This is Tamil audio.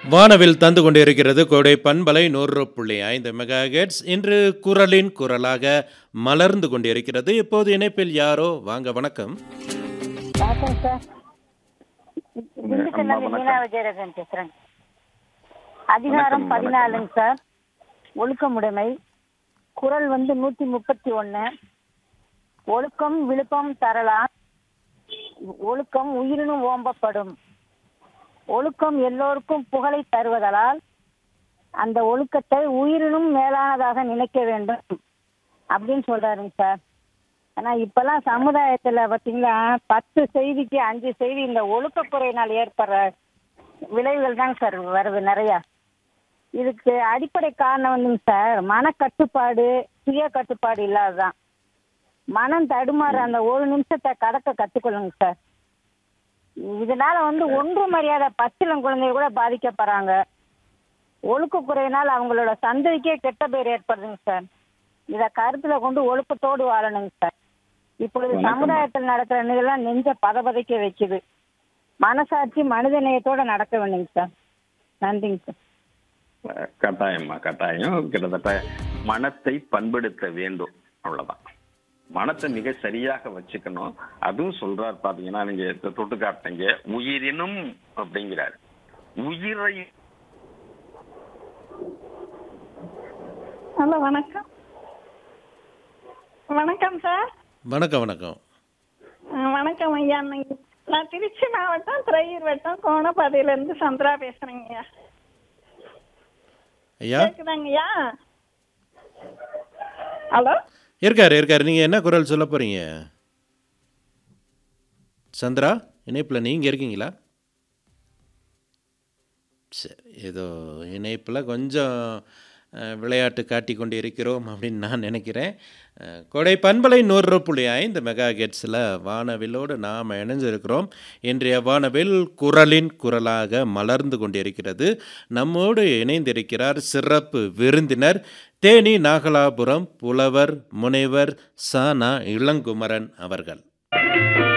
வானவில் தந்து கொண்டிருக்கிறது கோடை பண்பலை நூறு புள்ளி ஐந்து மெகா இன்று குரலின் குரலாக மலர்ந்து கொண்டிருக்கிறது இப்போது இணைப்பில் யாரோ வாங்க வணக்கம் வணக்கம் சார் திண்டுக்கல்ல அம்மா, இருந்து வணக்கம். மீனா விஜயரகன் பேசுறேன் அதிகாரம் வணக்கம், பதினாலுங்க சார் ஒழுக்கமுடைமை குரல் வந்து நூத்தி முப்பத்தி ஒண்ணு ஒழுக்கம் விழுப்பம் தரலாம் ஒழுக்கம் உயிரினும் ஓம்பப்படும் ஒழுக்கம் எல்லோருக்கும் புகழை தருவதால் அந்த ஒழுக்கத்தை உயிரினும் மேலானதாக நினைக்க வேண்டும் அப்படின்னு சொல்றாருங்க சார் ஆனா இப்பெல்லாம் சமுதாயத்துல பாத்தீங்களா பத்து செய்திக்கு அஞ்சு செய்தி இந்த ஒழுக்கக்குறையினால் ஏற்படுற விளைவுகள் தாங்க சார் வருது நிறைய இதுக்கு அடிப்படை காரணம் வந்துங்க சார் மனக்கட்டுப்பாடு சுய கட்டுப்பாடு இல்லாததான் மனம் தடுமாற அந்த ஒரு நிமிஷத்தை கடக்க கத்துக்கொள்ளுங்க சார் இதனால வந்து ஒன்று மரியாதை பச்சிலம் குழந்தைகள் கூட பாதிக்கப்படுறாங்க ஒழுக்க குறையினால் அவங்களோட சந்ததிக்கே கெட்ட பேர் ஏற்படுதுங்க சார் இத கருத்துல கொண்டு ஒழுக்கத்தோடு வாழணுங்க சார் இப்பொழுது வணக்கம். சமுதாயத்தில் நடக்கிற நிகழ்லாம் நெஞ்ச பதபதைக்க வைக்குது மனசாட்சி மனித நேயத்தோட நடக்க வேண்டுங்க சார் நன்றிங்க சார் அஹ் கட்டாயம்மா கட்டாயம் கிட்டத்தட்ட மனத்தை பண்படுத்த வேண்டும் அவ்வளவுதான் மனத்தை மிக சரியாக வச்சுக்கணும் அதுவும் சொல்றார் பாத்தீங்கன்னா நீங்க தொ- தொட்டு காட்டினீங்க உயிரினும் அப்படிங்கிறார் உயிரை ஹலோ வணக்கம் வணக்கம் சார் வணக்கம் வணக்கம் அஹ் வணக்கம் ஐயா நீங்க- நான் திருச்சி மாவட்டம் திரையூர் வட்டம் கோணப்பாதையில இருந்து சந்திரா பேசுறேங்க ஐயா ஐயா கேக்குதாங்க ஐயா ஹலோ இருக்காரு இருக்காரு நீங்கள் என்ன குரல் சொல்ல போகிறீங்க சந்திரா இணைப்பில் நீங்கள் இருக்கீங்களா சரி ஏதோ இணைப்பில் கொஞ்சம் அஹ், விளையாட்டு காட்டி கொண்டு இருக்கிறோம் அப்படின்னு நான் நினைக்கிறேன் அஹ், கொடை பண்பலை நூறு புள்ளி ஐந்து மெகா கெட்ஸில் வானவிலோடு நாம் இணைஞ்சிருக்கிறோம் இன்றைய வானவில் குரலின் குரலாக மலர்ந்து கொண்டிருக்கிறது நம்மோடு இணைந்திருக்கிறார் சிறப்பு விருந்தினர் தேனி நாகலாபுரம் புலவர் முனைவர் சானா இளங்குமரன் அவர்கள்